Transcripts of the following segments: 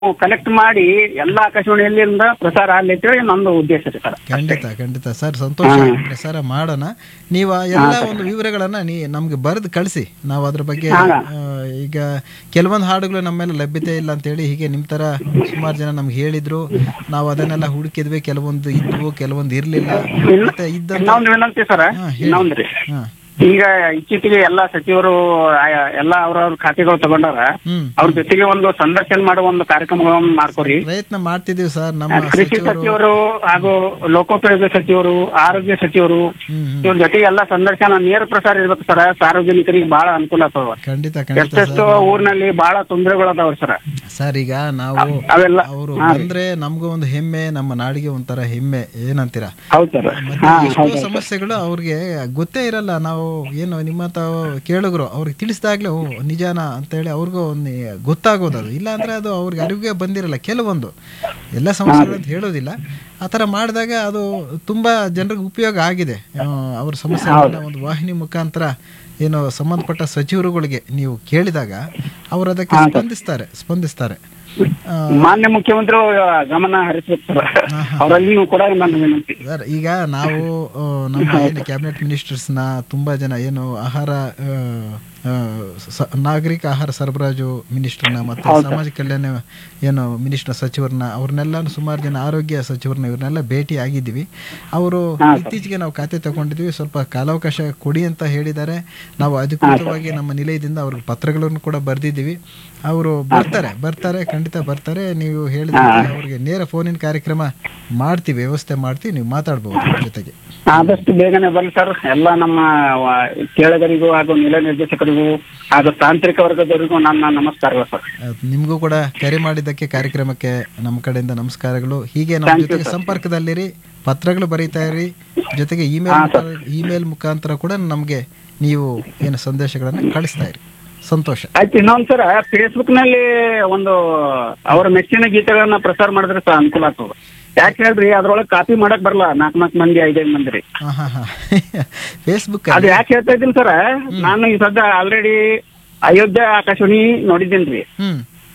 Collect ಮಾಡಿ ಎಲ್ಲ ಆಕಾಶವಾಣಿಯಲ್ಲಿಂದ ಪ್ರಸಾರ ಆಗ್ಲಿ ಅಂತೇಳಿ ನಂದು ಉದ್ದೇಶ ರೀ ಸರ್ ಖಂಡಿತ ಖಂಡಿತ ಸರ್ ಸಂತೋಷ ಪ್ರಸಾರ ಮಾಡೋಣ ನೀವು ಆ ಎಲ್ಲ ಒಂದು ವಿವರಗಳನ್ನ ನೀ ನಮ್ಗೆ ಬರೆದು ಕಳಿಸಿ ನಾವು ಅದ್ರ ಬಗ್ಗೆ ಆ, ಈಗ ಕೆಲವೊಂದು ಹಾಡುಗಳು ನಮ್ಮೆಲ್ಲ ಲಭ್ಯತೆ ಇಲ್ಲ ಅಂತೇಳಿ ಹೀಗೆ ನಿಮ್ಮ ತರ ಸುಮಾರು ಜನ ನಮ್ಗೆ ಹೇಳಿದ್ರು ನಾವು ಅದನ್ನೆಲ್ಲ ಹುಡುಕಿದ್ವಿ ಕೆಲವೊಂದು ಇದ್ವು ಕೆಲವೊಂದು ಇರ್ಲಿಲ್ಲ ಮತ್ತೆ ಇದ್ದಂತ ಇನ್ನೊಂದು ವಿನಂತಿ ಸರ್ ಹಾ, ಹೇಳಿ. ಇನ್ನೊಂದ್ರಿ ಹಾ ಈಗ ಇತ್ತೀಚೆಗೆ ಎಲ್ಲಾ ಸಚಿವರು ಆಯಾ- ಎಲ್ಲಾ ಅವ್ರವ್ರ ಖಾತೆಗಳು ತಗೊಂಡಾರ ಹ್ಮ್ ಅವ್ರ ಜೊತೆಗೆ ಒಂದು ಸಂದರ್ಶನ ಮಾಡುವ ಒಂದು ಕಾರ್ಯಕ್ರಮಗಳನ್ನು ಮಾಡ್ಕೊರಿ ಪ್ರಯತ್ನ ಮಾಡ್ತಿದೀವಿ ಸರ್ ನಮ್ಮ ಕೃಷಿ ಸಚಿವರು ಸಚಿವರು ಹಾಗೂ ಲೋಕೋಪಯೋಗಿ ಸಚಿವರು ಆರೋಗ್ಯ ಸಚಿವರು ಹ್ಮ್ ಹ್ಮ್ ಇವ್ರ ಜೊತೆಗೆ ಎಲ್ಲಾ ಸಂದರ್ಶನ ನೇರ ಪ್ರಸಾರ ಇರ್ಬೇಕು ಸರ್ ಸಾರ್ವಜನಿಕರಿಗೆ ಬಹಳ ಅನುಕೂಲ ಆಗ್ತದ ಖಂಡಿತ ಖಂಡಿತ ಎಷ್ಟೆಷ್ಟು ಊರಿನಲ್ಲಿ ಬಹಳ ತೊಂದರೆಗಳದಾವ ಸರ್ ಸರ್ ಈಗ ನಾವು ಅವೆಲ್ಲ ಅವರು ಬಂದ್ರೆ ನಮಗೂ ಒಂದು ಹೆಮ್ಮೆ ನಮ್ಮ ನಾಡಿಗೆ ಒಂಥರ ಹೆಮ್ಮೆ ಏನಂತೀರಾ ಹೌದ್ ಸರ್ ಮತ್ತೆ ಎಷ್ಟೋ ಸಮಸ್ಯೆಗಳು ಅವ್ರಿಗೆ ಗೊತ್ತೇ ಇರಲ್ಲ ನಾವು ಏನು ನಿಮ್ಮ ತಾವು ಕೇಳಿದ್ರು ಅವ್ರಿಗೆ ತಿಳಿಸಿದಾಗ್ಲೇ ಓ ನಿಜಾನ ಅಂತೇಳಿ ಅವ್ರಿಗೂ ಒಂದು ಗೊತ್ತಾಗೋದು ಅದು ಇಲ್ಲ ಅಂದ್ರೆ ಅದು ಅವ್ರಿಗೆ ಅರಿವಿಗೆ ಬಂದಿರಲ್ಲ ಕೆಲವೊಂದು ಎಲ್ಲ ಸಮಸ್ಯೆಗಳು ಅಂತ ಹೇಳೋದಿಲ್ಲ ಆ ಥರ ಮಾಡಿದಾಗ ಅದು ತುಂಬಾ ಜನರಿಗೆ ಉಪಯೋಗ ಆಗಿದೆ ಆ, ಅವ್ರ ಸಮಸ್ಯೆಗಳನ್ನ ಒಂದು ವಾಹಿನಿ ಮುಖಾಂತರ ಏನು ಸಂಬಂಧಪಟ್ಟ ಸಚಿವರುಗಳಿಗೆ ನೀವು ಕೇಳಿದಾಗ ಅವರು ಅದಕ್ಕೆ ಸ್ಪಂದಿಸ್ತಾರೆ ಸ್ಪಂದಿಸ್ತಾರೆ ಆ, ಮಾನ್ಯ ಮುಖ್ಯಮಂತ್ರಿ ಗಮನ ಹರಿಸ್ಬೇಕು ಸರ್ ಅವರಲ್ಲಿನೂ ಕೂಡ ನನ್ನ ವಿನಂತಿ ಸರ್ ಈಗ ನಾವು ಆ, ನಮ್ಮ ಏನು ಕ್ಯಾಬಿನೆಟ್ ಮಿನಿಸ್ಟರ್ಸ್ನ ತುಂಬಾ ಜನ ಏನು ಆಹಾರ ಆ, ಆ, ಸ- ನಾಗರಿಕ ಆಹಾರ ಸರಬರಾಜು ಮಿನಿಸ್ಟರ್ನ ಮತ್ತೆ ಸಾಮಾಜಿಕ ಕಲ್ಯಾಣ ಏನು ಮಿನಿಸ್ಟರ್ ಸಚಿವರನ್ನ ಅವ್ರನ್ನೆಲ್ಲ ಸುಮಾರು ಜನ ಆರೋಗ್ಯ ಸಚಿವರನ್ನ ಇವ್ರನ್ನೆಲ್ಲ ಭೇಟಿ ಆಗಿದ್ದೀವಿ ಅವರು ಇತ್ತೀಚೆಗೆ ನಾವು ಖಾತೆ ತಗೊಂಡಿದ್ವಿ ಸ್ವಲ್ಪ ಕಾಲಾವಕಾಶ ಕೊಡಿ ಅಂತ ಹೇಳಿದ್ದಾರೆ ನಾವು ಅಧಿಕೃತವಾಗಿ ನಮ್ಮ ನಿಲಯದಿಂದ ಅವ್ರಿಗೆ ಪತ್ರಗಳನ್ನು ಕೂಡ ಬರೆದಿದ್ದೀವಿ ಅವರು ಬರ್ತಾರೆ ಬರ್ತಾರೆ ಖಂಡಿತ ಬರ್ತಾರೆ ನೀವು ಹೇಳಿದ ಅವ್ರಿಗೆ ನೇರ ಫೋನಿನ ಕಾರ್ಯಕ್ರಮ ಮಾಡ್ತೀವಿ ವ್ಯವಸ್ಥೆ ಮಾಡ್ತೀವಿ ನೀವು ಮಾತಾಡ್ಬೋದು ಅವ್ರ ಜೊತೆಗೆ ಆದಷ್ಟು ಬೇಗನೆ ಬರ್ಲಿ ಸರ್ ಎಲ್ಲ ನಮ್ಮ ವ- ಕೇಳಗರಿಗೂ ಹಾಗೂ ನಿಲ ನಿರ್ದೇಶಕರಿಗೂ ಹಾಗೂ ತಾಂತ್ರಿಕ ವರ್ಗದವರಿಗೂ ನನ್ನ ನಮಸ್ಕಾರಗಳು ಸರ್ ಅಹ್, ನಿಮ್ಗೂ ಕೂಡ ಕರೆ ಮಾಡಿದ್ದಕ್ಕೆ ಕಾರ್ಯಕ್ರಮಕ್ಕೆ ನಮ್ಮ ಕಡೆಯಿಂದ ನಮಸ್ಕಾರಗಳು ಹೀಗೆ ನಮ್ಮ ಜೊತೆಗೆ ಸಂಪರ್ಕದಲ್ಲಿರಿ ಪತ್ರಗಳು ಬರೀತಾ ಇರಿ ಜೊತೆಗೆ ಇಮೇಲ್ ಇಮೇಲ್ ಮುಖಾಂತರ ಕೂಡ ನಮಗೆ ನೀವು ಏನು ಸಂದೇಶಗಳನ್ನು ಕಳಿಸ್ತಾ ಇರಿ ಸಂತೋಷ ಆಯ್ತು ಇನ್ನೊಂದ್ ಸರ ಫೇಸ್ಬುಕ್ ನಲ್ಲಿ ಒಂದು ಅವರ ಮೆಚ್ಚಿನ ಗೀತೆಗಳನ್ನ ಪ್ರಸಾರ ಮಾಡಿದ್ರೆ ಸಹ ಅನುಕೂಲ ಆಗ್ತದ ಯಾಕೆ ಹೇಳ್ರಿ ಅದ್ರೊಳಗೆ ಕಾಪಿ ಮಾಡಕ್ ಬರಲ್ಲ ನಾಲ್ಕ್ ನಾಲ್ಕು ಮಂದಿ ಐದೈದು ಮಂದಿ ರೀ ಹಾ ಹಾ ಹಾ ಫೇಸ್ಬುಕ್ ಅದು ಯಾಕೆ ಹೇಳ್ತಾ ಇದ್ದೀನಿ ಸರ ನಾನು ಈ ಸದ್ಯ ಆಲ್ರೆಡಿ ಅಯೋಧ್ಯೆ ಆಕಾಶವಾಣಿ ನೋಡಿದ್ದೀನಿ ಹ್ಮ್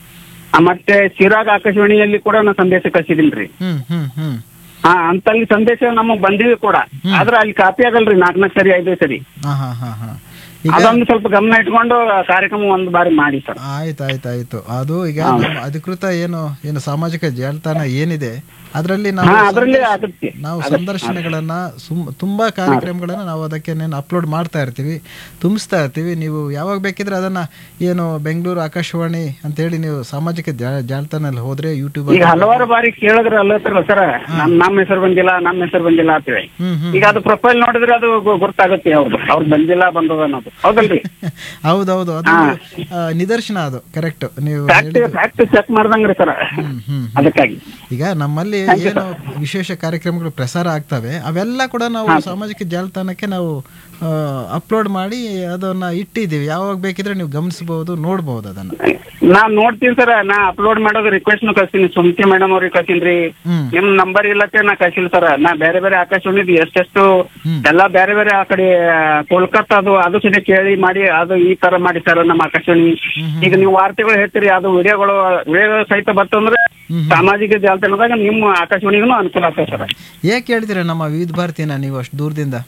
ಮತ್ತೆ ಶಿರಾಗ್ ಆಕಾಶವಾಣಿಯಲ್ಲಿ ಕೂಡ ನಾನು ಸಂದೇಶ ಕಳ್ಸಿದ್ದೀನಿ ಹ್ಮ್ ಹ್ಮ್ ಹ್ಮ್ ಹಾ ಅಂತಲ್ಲಿ ಸಂದೇಶ ನಮಗ್ ಬಂದಿವೆ ಕೂಡ ಆದ್ರೆ ಅಲ್ಲಿ ಕಾಪಿ ಆಗಲ್ರಿ ನಾಲ್ಕ್ ನಾಲ್ಕು ಸರಿ ಐದು ಸರಿ ಹಾ ಹಾ ಹಾ ಹಾ ಈಗ ಅದೊಂದು ಸ್ವಲ್ಪ ಗಮನ ಇಟ್ಕೊಂಡು ಕಾರ್ಯಕ್ರಮ ಒಂದು ಬಾರಿ ಮಾಡಿ ಸರ್ ಆಯ್ತು ಆಯ್ತು ಆಯ್ತು ಅದು ಈಗ ನಮ್ಮ ಅಧಿಕೃತ ಏನು ಏನು ಸಾಮಾಜಿಕ ಜಾಲತಾಣ ಏನಿದೆ ಅದರಲ್ಲಿ ನಾವು ಹಾ ಅದ್ರಲ್ಲಿ ಆಗುತ್ತೆ ನಾವು ಸಂದರ್ಶನಗಳನ್ನ ಸುಮ್ ತುಂಬಾ ಕಾರ್ಯಕ್ರಮಗಳನ್ನ ನಾವು ಅದಕ್ಕೆ ಅಪ್ಲೋಡ್ ಮಾಡ್ತಾ ಇರ್ತೀವಿ ತುಂಬಿಸ್ತಾ ಇರ್ತೀವಿ ನೀವು ಯಾವಾಗ ಬೇಕಿದ್ರೆ ಅದನ್ನ ಏನು ಬೆಂಗಳೂರು ಆಕಾಶವಾಣಿ ಅಂತ ಹೇಳಿ ನೀವು ಸಾಮಾಜಿಕ ಜಾ- ಜಾಲತಾಣದಲ್ಲಿ ಹೋದ್ರೆ ಯೂಟ್ಯೂಬ್ ಈಗ ಹಲವಾರು ಬಾರಿ ಕೇಳಿದ್ರೆ ಅಲ್ಲತ್ರಲ್ಲ ಸರ್ ನಮ್ ನಮ್ಮ ಹೆಸರು ಬಂದಿಲ್ಲ ನಮ್ಮ ಹೆಸರು ಬಂದಿಲ್ಲ ಅಂತೇಳಿ ಹ್ಮ್ ಹ್ಮ್ ಈಗ ಅದು ಪ್ರೊಫೈಲ್ ನೋಡಿದ್ರೆ ಅದು ಗೊ- ಗೊತ್ತಾಗುತ್ತೆ ಅವ್ರದ್ದು ಅವ್ರು ಬಂದಿಲ್ಲ ಬಂದದ ಅನ್ನೋದು ಹೌದಲ್ರಿ ಹೌದೌದು ಅದು ಆ, ನಿದರ್ಶನ ಅದು ಕರೆಕ್ಟ್ ನೀವು ಫ್ಯಾಕ್ಟ್ ಫ್ಯಾಕ್ಟ್ ಚೆಕ್ ಮಾಡ್ದಂಗ್ರಿ ಸರ್ ಹ್ಮ್ ಹ್ಮ್ ಅದಕ್ಕಾಗಿ ಈಗ ನಮ್ಮಲ್ಲಿ ಏನು ವಿಶೇಷ ಕಾರ್ಯಕ್ರಮಗಳು ಪ್ರಸಾರ ಆಗ್ತವೆ ಅವೆಲ್ಲ ಕೂಡ ನಾವು ಸಾಮಾಜಿಕ ಜಾಲತಾಣಕ್ಕೆ ನಾವು ಅಪ್ಲೋಡ್ ಮಾಡಿ ಅದನ್ನ ಇಟ್ಟಿದ್ದೀವಿ ಯಾವಾಗ ಬೇಕಿದ್ರೆ ನೀವು ಗಮನಿಸಬಹುದು ನೋಡಬಹುದು ಅದನ್ನ ನಾನ್ ನೋಡ್ತೀನಿ ಸರ್ ನಾ ಅಪ್ಲೋಡ್ ಮಾಡೋದು ರಿಕ್ವೆಸ್ಟ್ ಕಳ್ಸಿನಿ ಸುಮ್ತಿ ಮೇಡಮ್ ಅವ್ರಿಗೆ ಕಳ್ಸಿನ್ರಿ ಹ್ಮ್ ನಿಮ್ ನಂಬರ್ ಇಲ್ಲತ್ತೆ ನಾ ಕಳ್ಸಿಲ್ಲ ಸರ್ ನಾ ಬೇರೆ ಬೇರೆ ಆಕಾಶವಾಣಿದ್ ಎಷ್ಟೆಷ್ಟು ಹ್ಮ್. ಎಲ್ಲಾ ಬೇರೆ ಬೇರೆ ಆ ಕಡೆ ಕೋಲ್ಕತ್ತಾದು ಅದು ಸರಿ ಕೇಳಿ ಮಾಡಿ ಅದು ಈ ತರ ಮಾಡಿ ಸರ್ ನಮ್ಮ ಆಕಾಶವಾಣಿ ಈಗ ನೀವು ವಾರ್ತೆಗಳು ಹೇಳ್ತೀರಿ ಅದು ವಿಡಿಯೋಗಳು ವಿಡಿಯೋ ಸಹಿತ ಬರ್ತಂದ್ರೆ ಹ್ಮ್. ಸಾಮಾಜಿಕ ಜಾಲತಾಣದಾಗ ನಿಮ್ಮ ಆಕಾಶವಾಣಿಗೂ ಅನುಕೂಲ ಆಗ್ತದೆ ಸರ್ ಹೇಗೆ ಕೇಳ್ತೀರಾ ನಮ್ಮ ವಿವಿಧ ಭಾರತಿನ ನೀವು ಅಷ್ಟು ದೂರದಿಂದ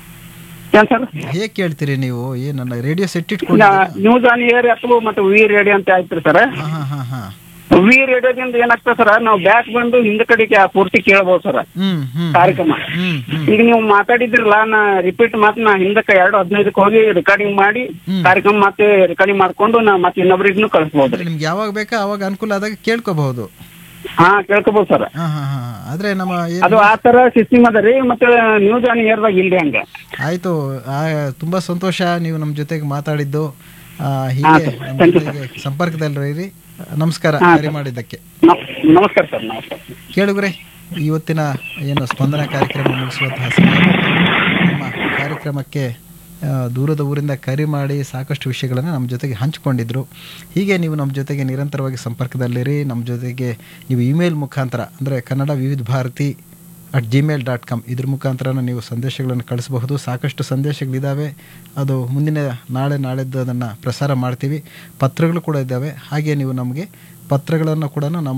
ಏನ್ ಸರ್ ಹೇಗೆ ಕೇಳ್ತೀರಿ ನೀವು ಏನಲ್ಲ ರೇಡಿಯೋ ಸೆಟ್ ಇಟ್ಕೊಂಡು ನ್ಯೂಸ್ ಆನ್ ಏರ್ ಅಥವಾ ಮತ್ತೆ ವಿ ರೇಡಿಯೋ ಅಂತ ಆಯ್ತ್ರಿ ಸರ್ ಹಾ ಹಾ ಹಾ ಹಾ ವಿ ರೇಡಿಯೋದಿಂದ ಏನಾಗ್ತದೆ ಸರ್ ನಾವು ಬ್ಯಾಕ್ ಬಂದು ಹಿಂದ ಕಡೆಗೆ ಪೂರ್ತಿ ಕೇಳ್ಬೋದು ಸರ್ ಹ್ಮ್ ಹ್ಮ್ ಕಾರ್ಯಕ್ರಮ ಹ್ಮ್ ಹ್ಮ್ ಈಗ ನೀವು ಮಾತಾಡಿದ್ರಲ್ಲ ನಾ ರಿಪೀಟ್ ಮಾತು ನಾ ಹಿಂದಕ್ಕೆ ಎರಡು ಹದಿನೈದಕ್ಕೆ ಹೋಗಿ ರೆಕಾರ್ಡಿಂಗ್ ಮಾಡಿ ಹ್ಮ್. ಕಾರ್ಯಕ್ರಮ ಮತ್ತೆ ರೆಕಾರ್ಡಿಂಗ್ ಮಾಡ್ಕೊಂಡು ನಾ ಮತ್ತೆ ಇನ್ನೊಬ್ರಿಗೂ ಕಳಿಸ್ಬೋದ್ರಿ ನಿಮ್ಗೆ ಯಾವಾಗ ಬೇಕಾ ಅವಾಗ ಅನುಕೂಲ ಆದಾಗ ಕೇಳ್ಕೋಬಹುದು ಹಾ ಕೇಳ್ಕೊಬೋದು ಸರ್ ಹಾ ಹಾ ಹಾ ಆದ್ರೆ ನಮ್ಮ ಏನ್- ಅದು ಆ ತರ ಸಿಸ್ಟಮ್ ಅದ ರೀ ಮತ್ತೆ ನ್ಯೂಸ್ ಆನ್ ಏರ್ದಾಗ ಇಲ್ರಿ ಹಂಗ ಆಯ್ತು ಆ, ತುಂಬಾ ಸಂತೋಷ ನೀವು ನಮ್ಮ ಜೊತೆಗೆ ಮಾತಾಡಿದ್ದು ಆ, ಹೀಗೆ ನಮ್ಮ ಜೊತೆಗೆ ಸಂಪರ್ಕದಲ್ಲಿರಿ ನಮಸ್ಕಾರ ಕರೆ ಮಾಡಿದ್ದಕ್ಕೆ ನ- ನಮಸ್ಕಾರ ಸರ್ ನಮಸ್ಕಾರ ಕೇಳುಗ್ರೆ ಇವತ್ತಿನ ಏನು ಸ್ಪಂದನ ಕಾರ್ಯಕ್ರಮ ಮುಗಿಸುವಂತಹ ಸಮಯ ನಮ್ಮ ಕಾರ್ಯಕ್ರಮಕ್ಕೆ ಆ, ದೂರದ ಊರಿಂದ ಕರೆ ಮಾಡಿ ಸಾಕಷ್ಟು ವಿಷಯಗಳನ್ನು ನಮ್ಮ ಜೊತೆಗೆ ಹಂಚಿಕೊಂಡಿದ್ರು ಹೀಗೆ ನೀವು ನಮ್ಮ ಜೊತೆಗೆ ನಿರಂತರವಾಗಿ ಸಂಪರ್ಕದಲ್ಲಿರಿ ನಮ್ಮ ಜೊತೆಗೆ ನೀವು ಇಮೇಲ್ ಮುಖಾಂತರ ಅಂದರೆ Kannada Vividh Bharati at gmail dot com ಇದ್ರ ಮುಖಾಂತರ ನೀವು ಸಂದೇಶಗಳನ್ನು ಕಳಿಸಬಹುದು ಸಾಕಷ್ಟು ಸಂದೇಶಗಳಿದ್ದಾವೆ ಅದು ಮುಂದಿನ ನಾಳೆ ನಾಳೆದ್ದು ಅದನ್ನು ಪ್ರಸಾರ ಮಾಡ್ತೀವಿ ಪತ್ರಗಳು ಕೂಡ ಇದ್ದಾವೆ ಹಾಗೆ ನೀವು ನಮಗೆ ಪತ್ರಗಳನ್ನು ಕೂಡ ನಮ್ಮ